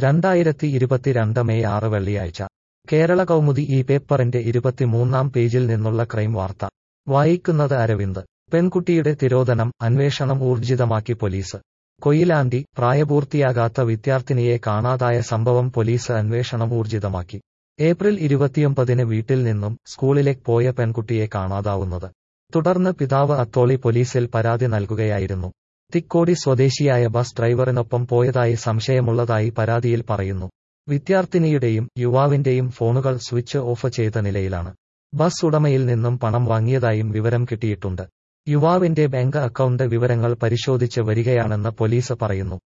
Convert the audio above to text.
രണ്ടായിരത്തി ഇരുപത്തിരണ്ട് മെയ് ആറ് വെള്ളിയാഴ്ച കേരള കൗമുദി ഈ പേപ്പറിന്റെ ഇരുപത്തിമൂന്നാം പേജിൽ നിന്നുള്ള ക്രൈം വാർത്ത വായിക്കുന്നത് അരവിന്ദ് പെൺകുട്ടിയുടെ തിരോധനം അന്വേഷണം ഊർജിതമാക്കി പോലീസ് കൊയിലാണ്ടി പ്രായപൂർത്തിയാകാത്ത വിദ്യാർത്ഥിനിയെ കാണാതായ സംഭവം പോലീസ് അന്വേഷണം ഊർജിതമാക്കി ഏപ്രിൽ ഇരുപത്തിയൊമ്പതിന് വീട്ടിൽ നിന്നും സ്കൂളിലേക്ക് പോയ പെൺകുട്ടിയെ കാണാതാവുന്നത് തുടർന്ന് പിതാവ് അത്തോളി പോലീസിൽ പരാതി നൽകുകയായിരുന്നു തിക്കോടി സ്വദേശിയായ ബസ് ഡ്രൈവറിനൊപ്പം പോയതായി സംശയമുള്ളതായി പരാതിയിൽ പറയുന്നു വിദ്യാർത്ഥിനിയുടെയും യുവാവിന്റെയും ഫോണുകൾ സ്വിച്ച് ഓഫ് ചെയ്ത നിലയിലാണ് ബസ് ഉടമയിൽ നിന്നും പണം വാങ്ങിയതായും വിവരം കിട്ടിയിട്ടുണ്ട് യുവാവിന്റെ ബാങ്ക് അക്കൗണ്ട് വിവരങ്ങൾ പരിശോധിച്ച് വരികയാണെന്ന് പോലീസ് പറയുന്നു